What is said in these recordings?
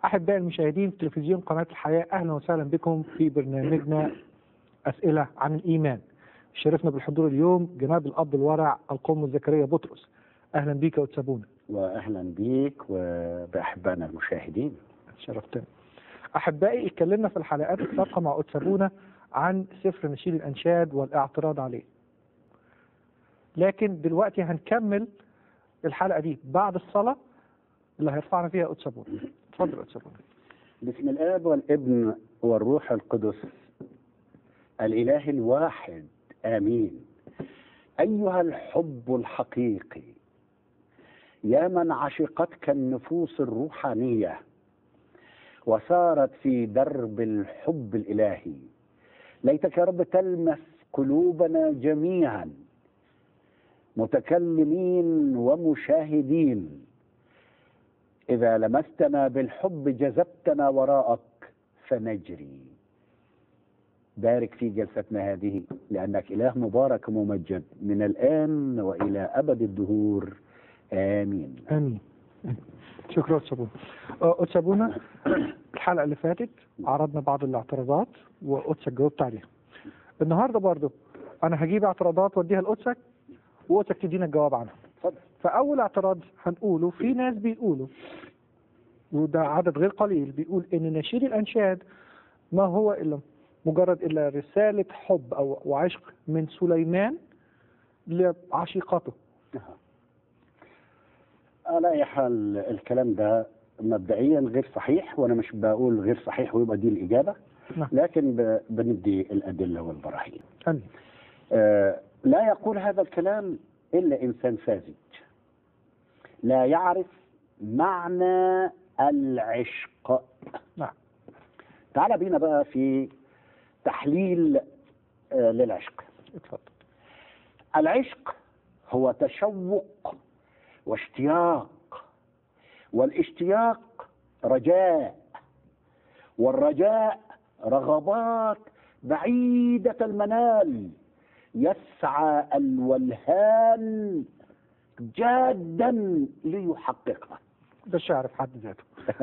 أحبائي المشاهدين في تلفزيون قناة الحياة أهلا وسهلا بكم في برنامجنا أسئلة عن الإيمان شرفنا بالحضور اليوم جناب الأب الورع القوم زكريا بطرس أهلا بيك يا أتسابونا واهلا بيك وباحبائنا المشاهدين شرفتنا أحبائي اتكلمنا في الحلقات السابقة مع أتسابونا عن سفر نشيد الأنشاد والاعتراض عليه لكن دلوقتي هنكمل الحلقة دي بعد الصلاة اللي هيرفعنا فيها أتسابونا اتفضل يا أتسابونا بسم الاب والابن والروح القدس الاله الواحد امين ايها الحب الحقيقي يا من عشقتك النفوس الروحانيه وسارت في درب الحب الالهي ليتك يا رب تلمس قلوبنا جميعا متكلمين ومشاهدين اذا لمستنا بالحب جذبتنا وراءك فنجري بارك في جلستنا هذه لانك اله مبارك ممجد من الان والى ابد الدهور امين آمين شكرا أتسابونا أتسابونا الحلقة اللي فاتت عرضنا بعض الاعتراضات وأتسك جاوبت عليها النهاردة برضو أنا هجيب اعتراضات وأديها لأتسك وأتسك تدينا الجواب عنها اتفضل فأول اعتراض هنقوله في ناس بيقولوا وده عدد غير قليل بيقول إن نشيد الأنشاد ما هو إلا مجرد إلا رسالة حب أو وعشق من سليمان لعشيقته على اي حال الكلام ده مبدئيا غير صحيح وانا مش بقول غير صحيح ويبقى دي الاجابه نعم. لكن ب- بندي الادله والبراهين آمين آه، لا يقول هذا الكلام الا انسان ساذج لا يعرف معنى العشق نعم تعال بينا بقى في تحليل آه، للعشق اتفضل العشق هو تشوق واشتياق والاشتياق رجاء والرجاء رغبات بعيدة المنال يسعى الولهان جادا ليحققها ده الشعر في حد ذاته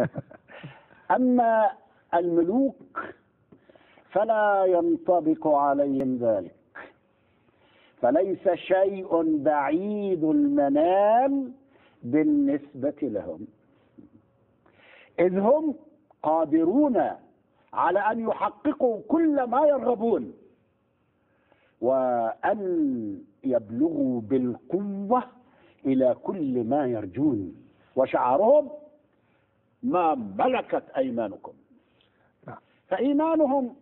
أما الملوك فلا ينطبق عليهم ذلك فليس شيء بعيد المنال بالنسبة لهم إذ هم قادرون على أن يحققوا كل ما يرغبون وأن يبلغوا بالقوة إلى كل ما يرجون وشعارهم ما ملكت أيمانكم نعم. فإيمانهم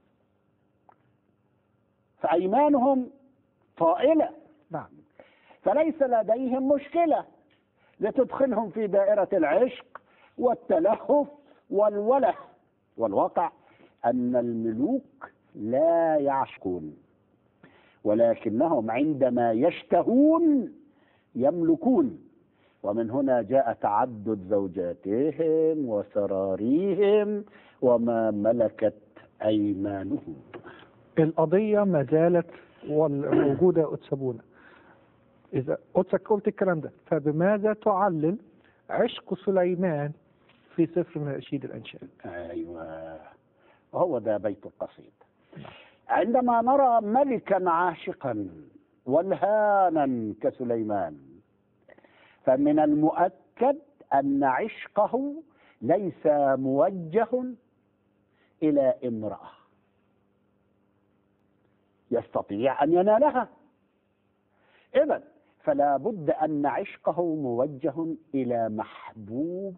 فأيمانهم طائلة نعم فليس لديهم مشكلة لتدخلهم في دائرة العشق والتلهف والوله والواقع أن الملوك لا يعشقون ولكنهم عندما يشتهون يملكون ومن هنا جاء تعدد زوجاتهم وسراريهم وما ملكت أيمانهم القضية ما زالت وال- موجودة أتسابونا إذا أتسك قلت الكلام ده فبماذا تعلل عشق سليمان في سفر من أشيد الأنشاد ايوه هو ده بيت القصيد عندما نرى ملكا عاشقا والهانا كسليمان فمن المؤكد ان عشقه ليس موجه الى امراه يستطيع ان ينالها اذا فلا بد ان عشقه موجه الى محبوب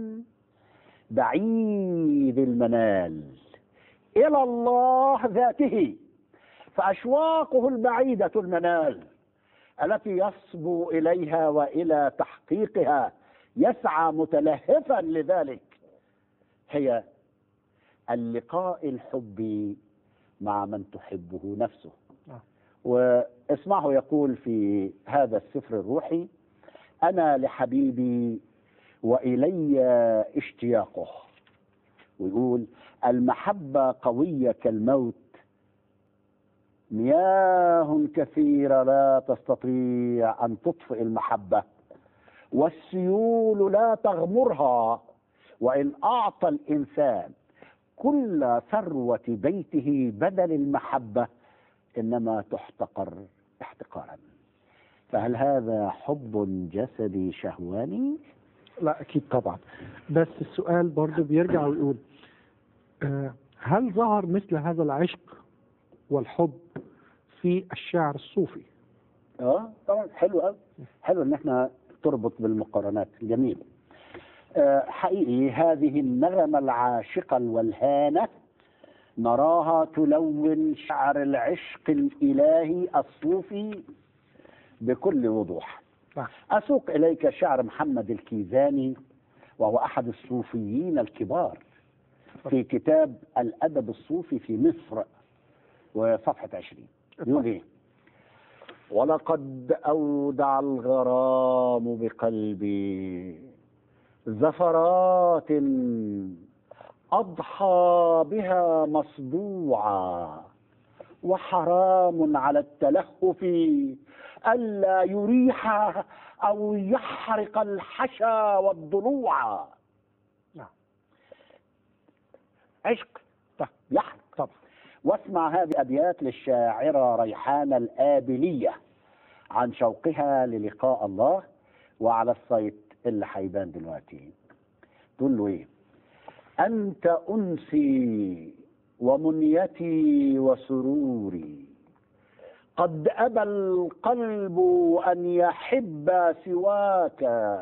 بعيد المنال الى الله ذاته فاشواقه البعيده المنال التي يصبو اليها والى تحقيقها يسعى متلهفا لذلك هي اللقاء الحبي مع من تحبه نفسه نعم. واسمعه يقول في هذا السفر الروحي انا لحبيبي والي اشتياقه ويقول المحبه قويه كالموت مياه كثيره لا تستطيع ان تطفئ المحبه والسيول لا تغمرها وإن أعطى الإنسان كل ثروة بيته بدل المحبة إنما تحتقر احتقارا فهل هذا حب جسدي شهواني؟ لا اكيد طبعا بس السؤال برضه بيرجع ويقول آه، هل ظهر مثل هذا العشق والحب في الشعر الصوفي اه طبعا حلو قوي حلو ان احنا تربط بالمقارنات جميل آه حقيقي هذه النغمة العاشقة الولهانة نراها تلون شعر العشق الإلهي الصوفي بكل وضوح نعم. أسوق إليك شعر محمد الكيزاني وهو أحد الصوفيين الكبار في كتاب الأدب الصوفي في مصر وصفحة عشرين يقول إيه ولقد أودع الغرام بقلبي زفرات أضحى بها مصدوعا وحرام على التلهف ألا يريح أو يحرق الحشا والضلوع نعم. عشق طبعا. يحرق طبعا واسمع هذه أبيات للشاعرة ريحانة الآبلية عن شوقها للقاء الله وعلى السيط اللي هيبان دلوقتي تقول له ايه أنت أنسي ومنيتي وسروري قد أبى القلب أن يحب سواك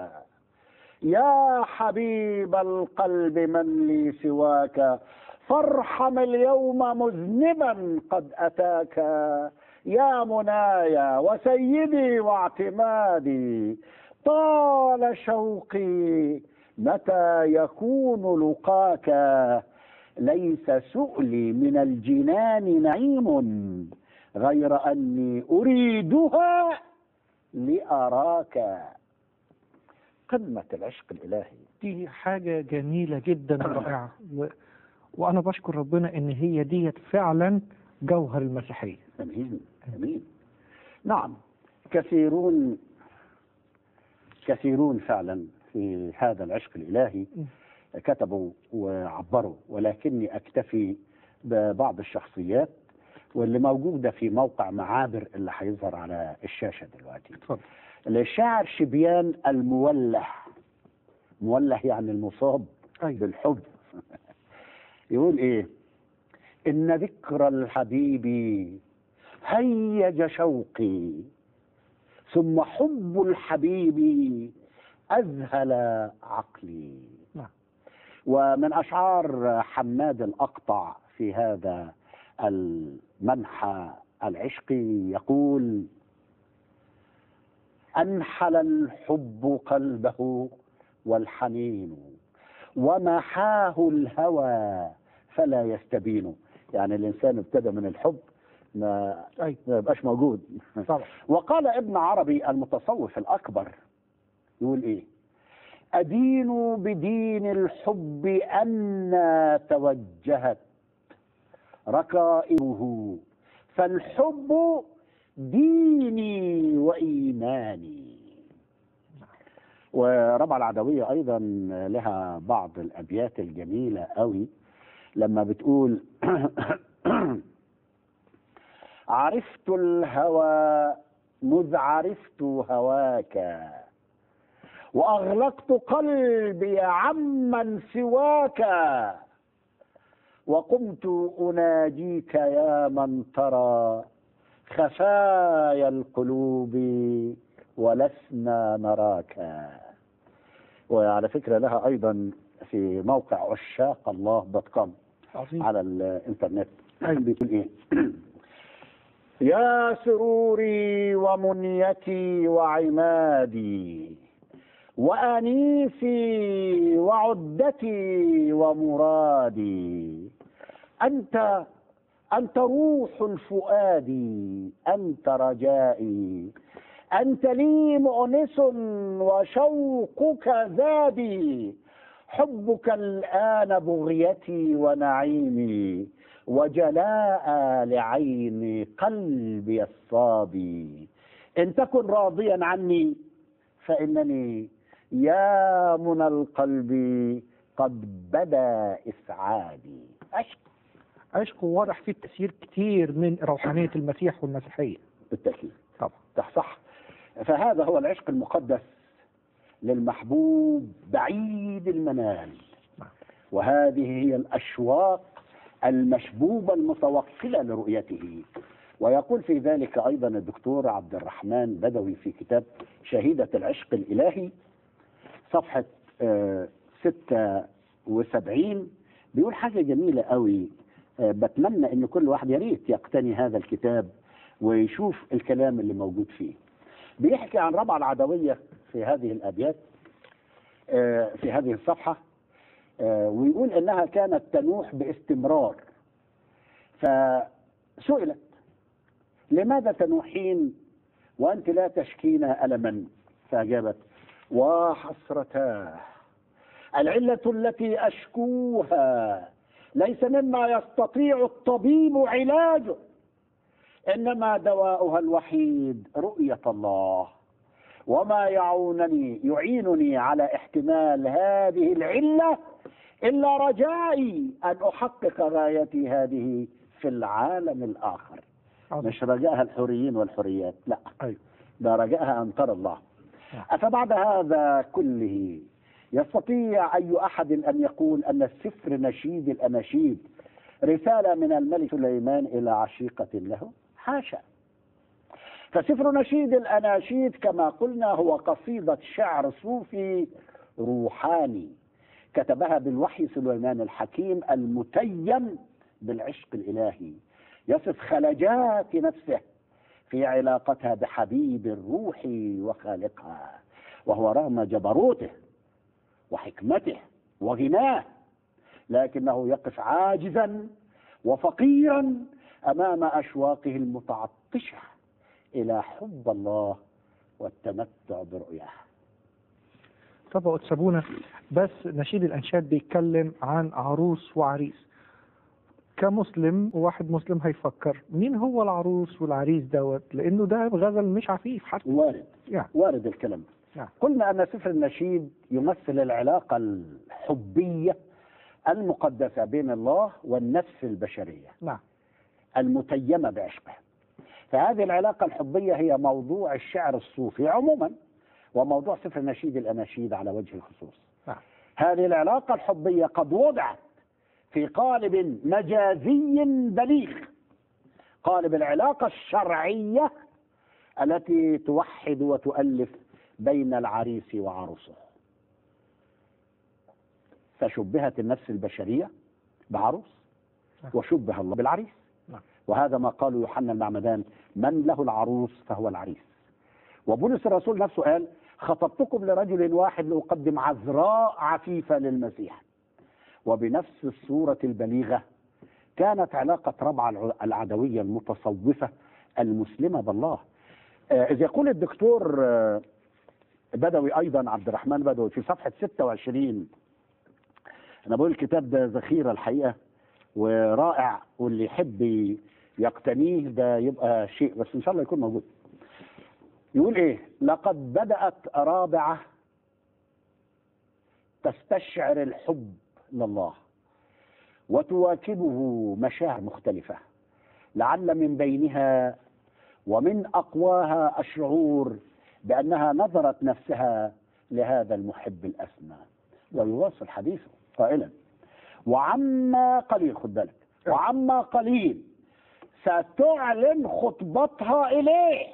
يا حبيب القلب من لي سواك فارحم اليوم مذنبا قد أتاك يا منايا وسيدي واعتمادي طال شوقي متى يكون لقاك ليس سؤلي من الجنان نعيم غير اني اريدها لاراك قمه العشق الالهي دي حاجة جميلة جدا ورائعة و... وأنا بشكر ربنا إن هي ديت فعلا جوهر المسيحية امين امين نعم كثيرون كثيرون فعلا في هذا العشق الالهي كتبوا وعبروا ولكني اكتفي ببعض الشخصيات واللي موجوده في موقع معابر اللي هيظهر على الشاشه دلوقتي اتفضل الشاعر شبيان المولح مولح يعني المصاب أيوة بالحب يقول ايه ان ذكر الحبيب هيج شوقي ثم حب الحبيب اذهل عقلي نعم. ومن اشعار حماد الاقطع في هذا المنحى العشقي يقول انحل الحب قلبه والحنين ومحاه الهوى فلا يستبين يعني الانسان ابتدى من الحب ما أيوة ما يبقاش موجود طبعا وقال ابن عربي المتصوف الاكبر يقول ايه ادين بدين الحب ان توجهت ركائبه فالحب ديني وايماني وربع العدوية أيضا لها بعض الأبيات الجميلة قوي لما بتقول عرفت الهوى مذ عرفت هواك وأغلقت قلبي عمن سواك وقمت أناجيك يا من ترى خفايا القلوب ولسنا نراك وعلى فكرة لها أيضا في موقع عشاق الله دوت كوم عظيم على الإنترنت بيقول إيه يا سروري ومنيتي وعمادي وأنيسي وعدتي ومرادي أنت أنت روح الفؤاد أنت رجائي أنت لي مؤنس وشوقك زادي حبك الآن بغيتي ونعيمي وجلاء لعين قلبي الصابي إن تكن راضيا عني فإنني يا منى القلب قد بدا إسعادي عشق عشق واضح فيه تأثير كتير من روحانية المسيح والمسيحية بالتأكيد طبعا ده صح فهذا هو العشق المقدس للمحبوب بعيد المنال نعم. وهذه هي الأشواق المشبوبة المتوكلة لرؤيته ويقول في ذلك أيضا الدكتور عبد الرحمن بدوي في كتاب شهيدة العشق الإلهي صفحة آه، 76 بيقول حاجة جميلة قوي آه، بتمنى ان كل واحد يا ريت يقتني هذا الكتاب ويشوف الكلام اللي موجود فيه بيحكي عن ربعة العدوية في هذه الأبيات آه، في هذه الصفحة آه، ويقول إنها كانت تنوح باستمرار فسئلت لماذا تنوحين وأنت لا تشكين ألما فأجابت وحسرتاه العلة التي أشكوها ليس مما يستطيع الطبيب علاجه إنما دواؤها الوحيد رؤية الله وما يعونني يعينني على احتمال هذه العلة إلا رجائي أن أحقق غايتي هذه في العالم الآخر عظيم. مش رجائها الحوريين والحريات لا أيوة. ده رجائها أن ترى الله نعم. أفبعد هذا كله يستطيع أي أحد أن يقول أن السفر نشيد الأناشيد رسالة من الملك سليمان إلى عشيقة له حاشا فسفر نشيد الأناشيد كما قلنا هو قصيدة شعر صوفي روحاني كتبها بالوحي سليمان الحكيم المتيم بالعشق الإلهي يصف خلجات نفسه في علاقتها بحبيب الروح وخالقها وهو رغم جبروته وحكمته وغناه لكنه يقف عاجزا وفقيرا امام اشواقه المتعطشه الى حب الله والتمتع برؤياه طب يا أستاذ سابونا بس نشيد الأنشاد بيتكلم عن عروس وعريس كمسلم وواحد مسلم هيفكر مين هو العروس والعريس دوت لأنه ده غزل مش عفيف حتى وارد يعني وارد الكلام ده. نعم. قلنا ان سفر النشيد يمثل العلاقه الحبيه المقدسه بين الله والنفس البشريه نعم المتيمه بعشقه فهذه العلاقه الحبيه هي موضوع الشعر الصوفي عموما وموضوع سفر نشيد الاناشيد على وجه الخصوص نعم هذه العلاقه الحبيه قد وضعت في قالب مجازي بليغ قالب العلاقه الشرعيه التي توحد وتؤلف بين العريس وعروسه فشبهت النفس البشرية بعروس نعم. وشبه الله بالعريس نعم. وهذا ما قاله يوحنا المعمدان من له العروس فهو العريس وبولس الرسول نفسه قال خطبتكم لرجل واحد لأقدم عذراء عفيفة للمسيح وبنفس الصورة البليغة كانت علاقة ربعة الع- العدوية المتصوفة المسلمة بالله آه، إذ يقول الدكتور آه، بدوي أيضا عبد الرحمن بدوي في صفحة 26 أنا بقول الكتاب ده ذخيرة الحقيقة ورائع واللي يحب يقتنيه ده يبقى شيء بس إن شاء الله يكون موجود يقول إيه لقد بدأت رابعة تستشعر الحب لله وتواكبه مشاعر مختلفة لعل من بينها ومن أقواها الشعور بأنها نظرت نفسها لهذا المحب الأسمى ويواصل حديثه قائلا وعما قليل خد بالك وعما قليل ستعلن خطبتها إليه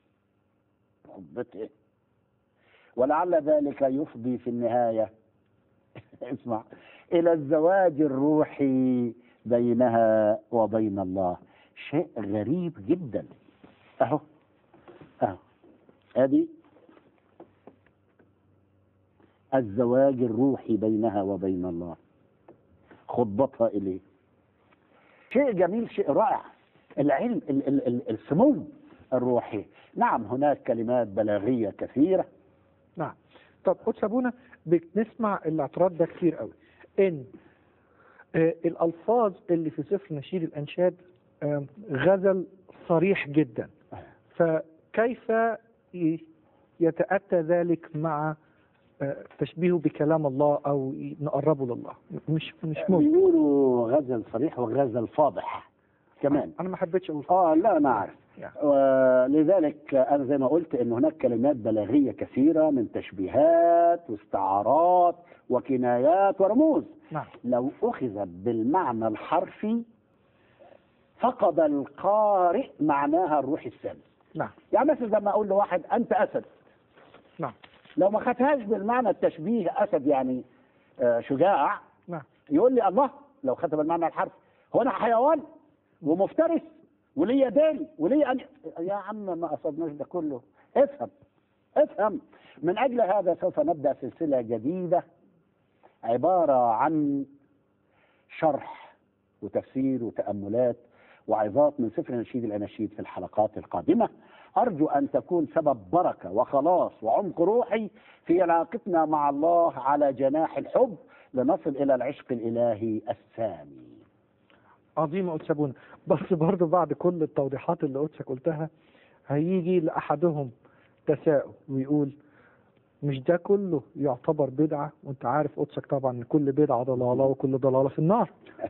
خطبته ولعل ذلك يفضي في النهاية اسمع إلى الزواج الروحي بينها وبين الله شيء غريب جدا أهو أهو هذه الزواج الروحي بينها وبين الله خطبتها إليه شيء جميل شيء رائع العلم ال- ال- ال- السمو الروحي نعم هناك كلمات بلاغية كثيرة نعم طب قدس ابونا بنسمع الاعتراض ده كتير قوي ان آه الالفاظ اللي في سفر نشيد الانشاد آه غزل صريح جدا فكيف ي- يتاتى ذلك مع آه، تشبيهه بكلام الله او ي- نقربه لله مش مش ممكن بيقولوا غزل صريح وغزل فاضح كمان انا ما حبيتش اقول اه لا انا عارف يعني. ولذلك انا زي ما قلت ان هناك كلمات بلاغيه كثيره من تشبيهات واستعارات وكنايات ورموز نعم لو اخذت بالمعنى الحرفي فقد القارئ معناها الروح السامي نعم يعني مثلا لما اقول لواحد انت اسد نعم لو ما خدهاش بالمعنى التشبيه اسد يعني آه، شجاع نعم يقول لي الله لو خدها بالمعنى الحرفي هو انا حيوان ومفترس وليا ديل وليا أن... يا عم ما قصدناش ده كله افهم افهم من اجل هذا سوف نبدا سلسله جديده عباره عن شرح وتفسير وتاملات وعظات من سفر نشيد الاناشيد في الحلقات القادمه ارجو ان تكون سبب بركه وخلاص وعمق روحي في علاقتنا مع الله على جناح الحب لنصل الى العشق الالهي السامي عظيم قدس ابونا بس برضه بعد كل التوضيحات اللي قدسك قلتها هيجي لاحدهم تساؤل ويقول مش ده كله يعتبر بدعه وانت عارف قدسك طبعا ان كل بدعه ضلاله وكل ضلاله في النار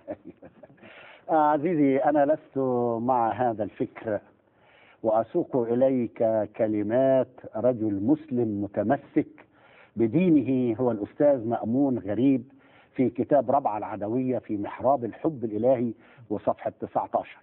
آه، عزيزي أنا لست مع هذا الفكر وأسوق إليك كلمات رجل مسلم متمسك بدينه هو الأستاذ مأمون غريب في كتاب ربع العدوية في محراب الحب الإلهي وصفحة 19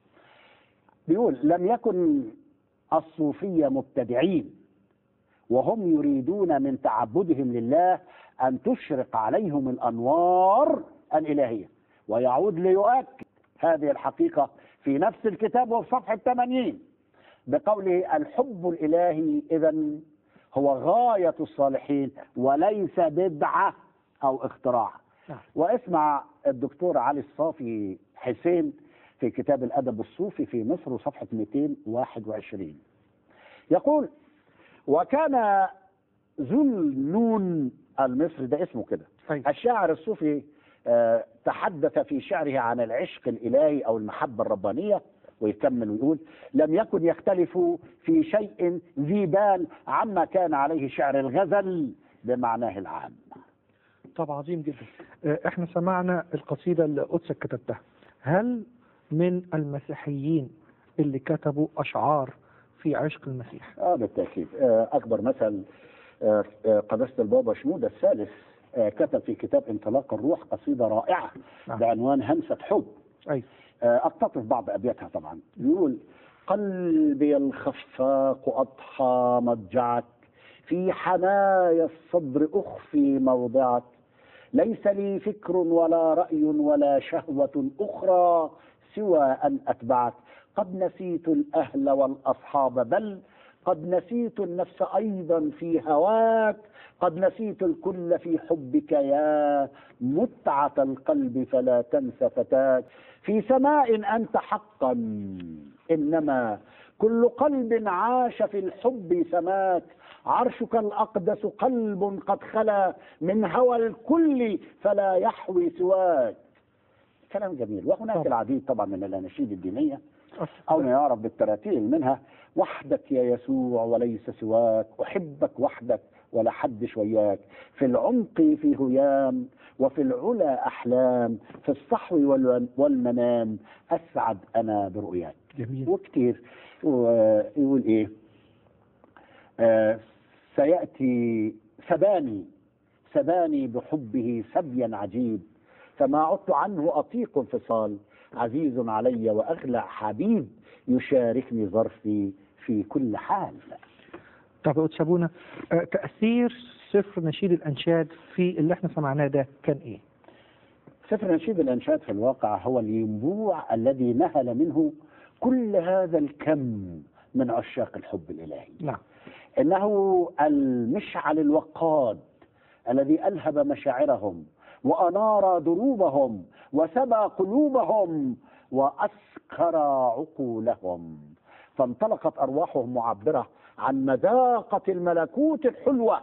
بيقول لم يكن الصوفية مبتدعين وهم يريدون من تعبدهم لله أن تشرق عليهم الأنوار الإلهية ويعود ليؤكد هذه الحقيقة في نفس الكتاب وفي صفحة 80 بقوله الحب الإلهي إذا هو غاية الصالحين وليس بدعة أو اختراع نعم. واسمع الدكتور علي الصافي حسين في كتاب الأدب الصوفي في مصر وصفحة 221 يقول وكان ذو النون المصري ده اسمه كده طيب الشاعر الصوفي آه، تحدث في شعره عن العشق الإلهي أو المحبة الربانية ويكمل ويقول لم يكن يختلف في شيء ذي بال عما كان عليه شعر الغزل بمعناه العام طب عظيم جدا آه، احنا سمعنا القصيده اللي قدسك كتبتها هل من المسيحيين اللي كتبوا اشعار في عشق المسيح اه بالتاكيد آه اكبر مثل آه آه، قداسه البابا شنودة الثالث آه كتب في كتاب انطلاق الروح قصيده رائعه نعم. بعنوان همسه حب اي آه، اقتطف بعض ابياتها طبعا يقول قلبي الخفاق اضحى مضجعك في حنايا الصدر اخفي موضعك ليس لي فكر ولا راي ولا شهوه اخرى سوى ان اتبعك قد نسيت الاهل والاصحاب بل قد نسيت النفس ايضا في هواك قد نسيت الكل في حبك يا متعه القلب فلا تنس فتاك في سماء انت حقا انما كل قلب عاش في الحب سماك عرشك الاقدس قلب قد خلا من هوى الكل فلا يحوي سواك كلام جميل وهناك طبعا. العديد طبعا من الاناشيد الدينيه أو ما يعرف بالتراتيل منها وحدك يا يسوع وليس سواك أحبك وحدك ولا حد شوياك في العمق في هيام وفي العلا أحلام في الصحو والون- والمنام أسعد أنا برؤياك جميل وكتير ويقول إيه آه سيأتي سباني سباني بحبه سبيا عجيب فما عدت عنه أطيق انفصال عزيز علي وأغلى حبيب يشاركني ظرفي في كل حال طب يا قدس ابونا آه، تاثير سفر نشيد الانشاد في اللي احنا سمعناه ده كان ايه؟ سفر نشيد الأنشاد في الواقع هو الينبوع الذي نهل منه كل هذا الكم من عشاق الحب الإلهي نعم انه المشعل الوقاد الذي الهب مشاعرهم وانار دروبهم وسبى قلوبهم واسكر عقولهم فانطلقت ارواحهم معبره عن مذاقه الملكوت الحلوه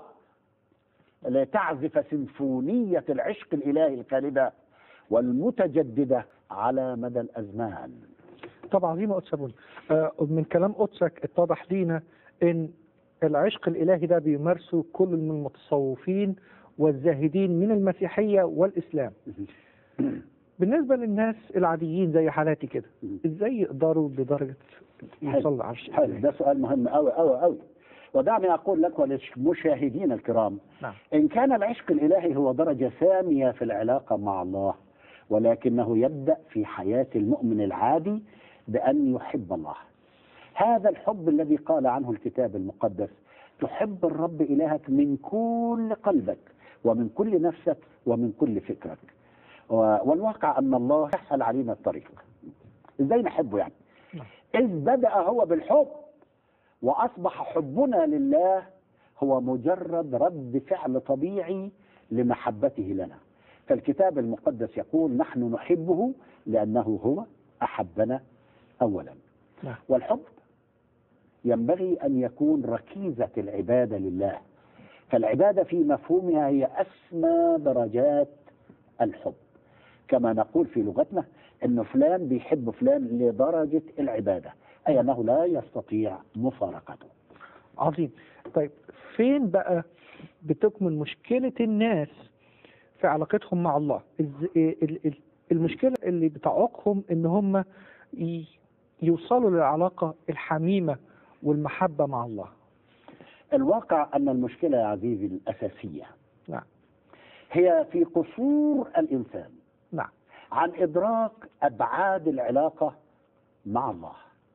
لتعزف سيمفونيه العشق الالهي الخالده والمتجدده على مدى الازمان طب عظيم يا قدس ابونا آه، من كلام قدسك اتضح لينا ان العشق الإلهي ده بيمارسه كل من المتصوفين والزاهدين من المسيحية والإسلام بالنسبة للناس العاديين زي حالاتي كده ازاي يقدروا لدرجة يوصلوا لعرش حلو الإلهي؟ ده سؤال مهم أوي أوي أوي ودعني أقول لك وللمشاهدين الكرام نعم إن كان العشق الإلهي هو درجة ثانية في العلاقة مع الله ولكنه يبدأ في حياة المؤمن العادي بأن يحب الله هذا الحب الذي قال عنه الكتاب المقدس تحب الرب إلهك من كل قلبك ومن كل نفسك ومن كل فكرك و- والواقع أن الله سهل علينا الطريق إزاي نحبه يعني نعم. إذ بدأ هو بالحب وأصبح حبنا لله هو مجرد رد فعل طبيعي لمحبته لنا فالكتاب المقدس يقول نحن نحبه لأنه هو أحبنا أولا نعم. والحب ينبغي أن يكون ركيزة العبادة لله فالعبادة في مفهومها هي أسمى درجات الحب كما نقول في لغتنا أن فلان بيحب فلان لدرجة العبادة أي أنه لا يستطيع مفارقته عظيم طيب فين بقى بتكمن مشكلة الناس في علاقتهم مع الله إز- ال- ال- المشكلة اللي بتعوقهم ان هم ي- يوصلوا للعلاقة الحميمة والمحبة مع الله الواقع أن المشكلة يا عزيزي الأساسية نعم هي في قصور الإنسان نعم عن إدراك أبعاد العلاقة مع الله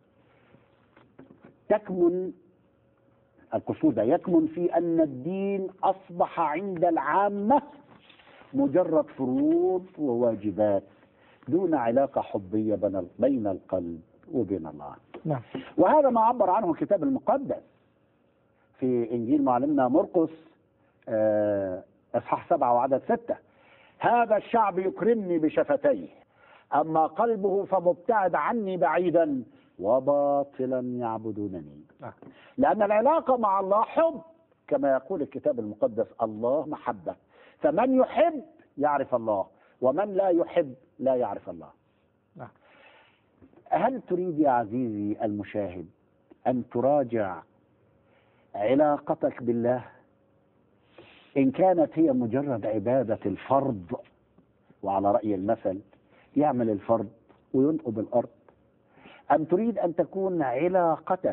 تكمن القصور ده يكمن في أن الدين أصبح عند العامة مجرد فروض وواجبات دون علاقة حبية بين- بين القلب وبين الله نعم وهذا ما عبر عنه الكتاب المقدس في انجيل معلمنا مرقس آه، اصحاح سبعه وعدد سته هذا الشعب يكرمني بشفتيه اما قلبه فمبتعد عني بعيدا وباطلا يعبدونني نعم لان العلاقه مع الله حب كما يقول الكتاب المقدس الله محبه فمن يحب يعرف الله ومن لا يحب لا يعرف الله نعم هل تريد يا عزيزي المشاهد أن تراجع علاقتك بالله إن كانت هي مجرد عبادة الفرض وعلى رأي المثل يعمل الفرض وينقب الأرض أم تريد أن تكون علاقتك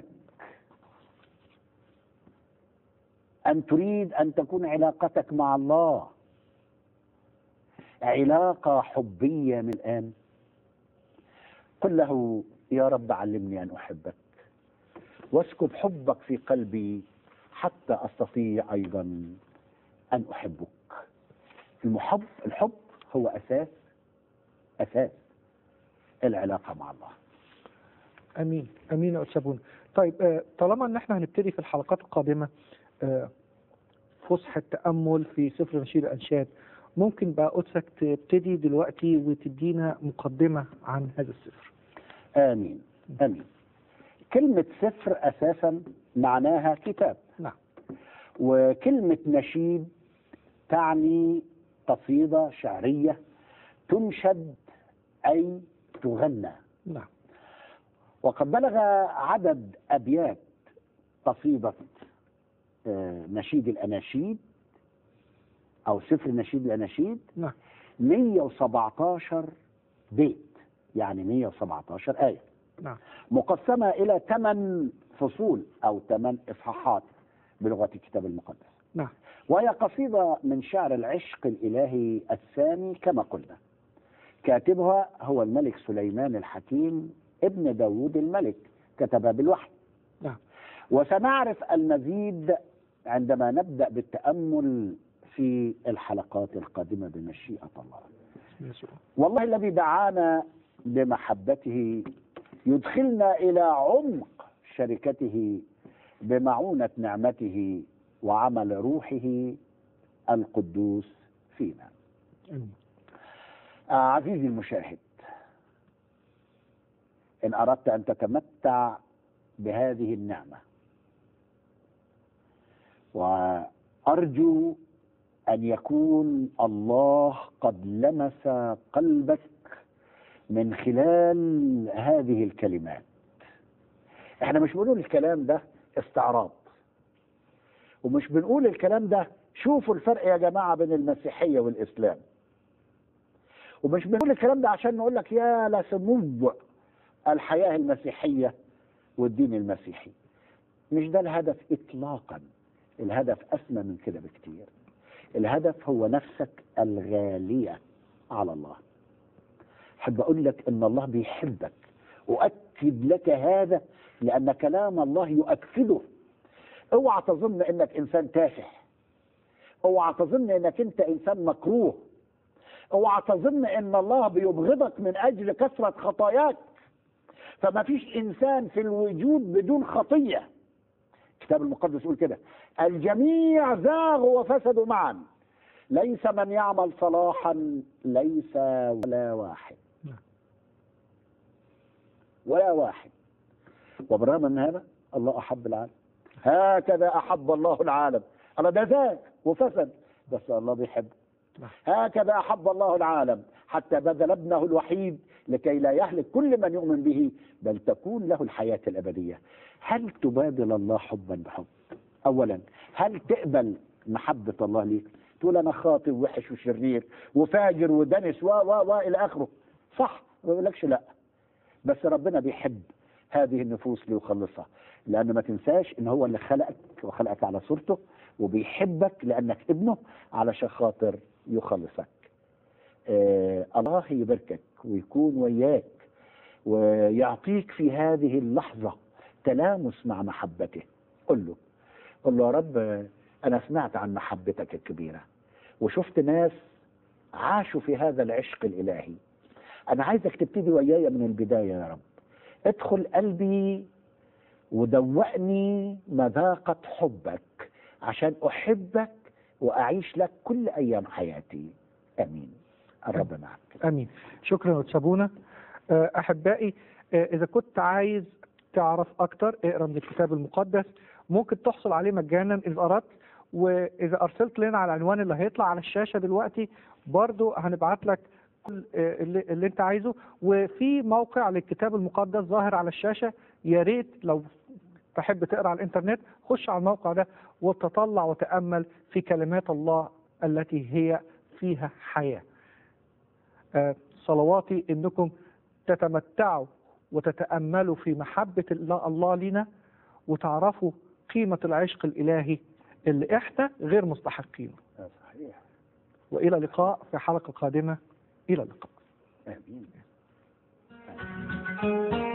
أم تريد أن تكون علاقتك مع الله علاقة حبية من الآن قل له يا رب علمني ان احبك واسكب حبك في قلبي حتى استطيع ايضا ان احبك المحب الحب هو اساس اساس العلاقه مع الله امين امين يا استاذ بونا. طيب آه، طالما ان احنا هنبتدي في الحلقات القادمه آه، فسحه تامل في سفر نشيد الانشاد ممكن بقى قدسك تبتدي دلوقتي وتدينا مقدمه عن هذا السفر امين امين كلمه سفر اساسا معناها كتاب نعم وكلمه نشيد تعني قصيده شعريه تنشد اي تغنى نعم وقد بلغ عدد أبيات قصيدة آه، نشيد الأناشيد أو سفر نشيد الأناشيد نعم 117 بيت يعني 117 آية نعم مقسمة إلى ثمان فصول أو ثمان إصحاحات بلغة الكتاب المقدس نعم وهي قصيدة من شعر العشق الإلهي الثاني كما قلنا كاتبها هو الملك سليمان الحكيم ابن داود الملك كتبها بالوحي نعم وسنعرف المزيد عندما نبدأ بالتأمل في الحلقات القادمة بمشيئة الله بسم يسوع والله الذي دعانا بمحبته يدخلنا إلى عمق شركته بمعونة نعمته وعمل روحه القدوس فينا امين آه، عزيزي المشاهد إن أردت أن تتمتع بهذه النعمة وأرجو أن يكون الله قد لمس قلبك من خلال هذه الكلمات احنا مش بنقول الكلام ده استعراض ومش بنقول الكلام ده شوفوا الفرق يا جماعة بين المسيحية والإسلام ومش بنقول الكلام ده عشان نقول لك يا لسمو الحياة المسيحية والدين المسيحي مش ده الهدف إطلاقا الهدف أسمى من كده بكتير الهدف هو نفسك الغالية على الله أحب أقول لك إن الله بيحبك أؤكد لك هذا لأن كلام الله يؤكده اوعى تظن انك انسان تافه اوعى تظن انك انت انسان مكروه اوعى تظن ان الله بيبغضك من اجل كثرة خطاياك فما فيش انسان في الوجود بدون خطية الكتاب المقدس يقول كده الجميع زاغوا وفسدوا معا ليس من يعمل صلاحا ليس ولا واحد ولا واحد وبالرغم من هذا الله احب العالم هكذا احب الله العالم الله ده زاغ وفسد بس الله بيحب هكذا احب الله العالم حتى بذل ابنه الوحيد لكي لا يهلك كل من يؤمن به بل تكون له الحياه الابديه هل تبادل الله حبا بحب اولا هل تقبل محبه الله ليك تقول انا خاطئ ووحش وشرير وفاجر ودنس و و و الى اخره صح ما بقولكش لا بس ربنا بيحب هذه النفوس ليخلصها لأن ما تنساش إن هو اللي خلقك وخلقك على صورته وبيحبك لأنك ابنه علشان خاطر يخلصك آه الله يباركك ويكون وياك ويعطيك في هذه اللحظة تلامس مع محبته قل له قل له يا رب أنا سمعت عن محبتك الكبيرة وشفت ناس عاشوا في هذا العشق الإلهي أنا عايزك تبتدي ويايا من البداية يا رب ادخل قلبي ودوقني مذاقة حبك عشان أحبك وأعيش لك كل أيام حياتي أمين الرب معك امين شكرا وتسابونا آه، احبائي آه، اذا كنت عايز تعرف اكتر اقرا من الكتاب المقدس ممكن تحصل عليه مجانا اذا اردت واذا ارسلت لنا على العنوان اللي هيطلع على الشاشه دلوقتي برضو هنبعت لك كل آه، اللي, اللي انت عايزه وفي موقع للكتاب المقدس ظاهر على الشاشه يا ريت لو تحب تقرا على الانترنت خش على الموقع ده وتطلع وتامل في كلمات الله التي هي فيها حياه آه، صلواتي انكم تتمتعوا وتتاملوا في محبه الله الله لنا وتعرفوا قيمه العشق الالهي اللي احنا غير مستحقينه صحيح والى اللقاء في حلقه قادمه الى اللقاء امين